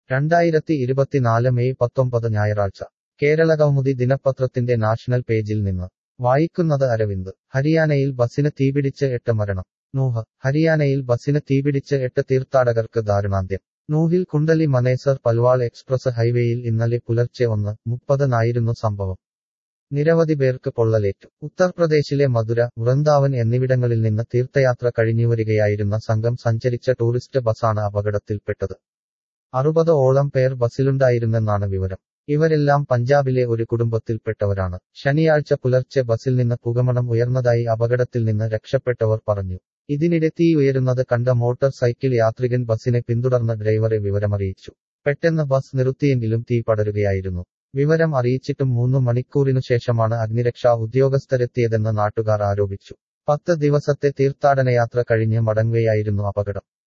രണ്ടായിരത്തി ഇരുപത്തിനാല് മെയ് പത്തൊമ്പത് ഞായറാഴ്ച കേരളകൗമുദി ദിനപത്രത്തിന്റെ നാഷണൽ പേജിൽ നിന്ന് വായിക്കുന്നത് അരവിന്ദ് ഹരിയാനയിൽ ബസിന് തീപിടിച്ച് എട്ട് മരണം നൂഹ് ഹരിയാനയിൽ ബസിന് തീപിടിച്ച് എട്ട് തീർത്ഥാടകർക്ക് ദാരുണാന്ത്യം നൂഹിൽ കുണ്ടലി മനേസർ പൽവാൾ എക്സ്പ്രസ് ഹൈവേയിൽ ഇന്നലെ പുലർച്ചെ ഒന്ന് മുപ്പതിനായിരുന്നു സംഭവം നിരവധി പേർക്ക് പൊള്ളലേറ്റു ഉത്തർപ്രദേശിലെ മധുര വൃന്ദാവൻ എന്നിവിടങ്ങളിൽ നിന്ന് തീർത്ഥയാത്ര കഴിഞ്ഞുവരികയായിരുന്ന സംഘം സഞ്ചരിച്ച ടൂറിസ്റ്റ് ബസാണ് അപകടത്തിൽപ്പെട്ടത് അറുപത് ഓളം പേർ ബസിലുണ്ടായിരുന്നെന്നാണ് വിവരം ഇവരെല്ലാം പഞ്ചാബിലെ ഒരു കുടുംബത്തിൽപ്പെട്ടവരാണ് ശനിയാഴ്ച പുലർച്ചെ ബസിൽ നിന്ന് പുകമണം ഉയർന്നതായി അപകടത്തിൽ നിന്ന് രക്ഷപ്പെട്ടവർ പറഞ്ഞു ഇതിനിടെ തീ ഉയരുന്നത് കണ്ട മോട്ടോർ സൈക്കിൾ യാത്രികൻ ബസിനെ പിന്തുടർന്ന ഡ്രൈവറെ വിവരമറിയിച്ചു പെട്ടെന്ന് ബസ് നിർത്തിയെങ്കിലും തീ പടരുകയായിരുന്നു വിവരം അറിയിച്ചിട്ടും മൂന്ന് മണിക്കൂറിനു ശേഷമാണ് അഗ്നിരക്ഷാ ഉദ്യോഗസ്ഥരെത്തിയതെന്ന് നാട്ടുകാർ ആരോപിച്ചു പത്ത് ദിവസത്തെ തീർത്ഥാടനയാത്ര കഴിഞ്ഞ് മടങ്ങുകയായിരുന്നു അപകടം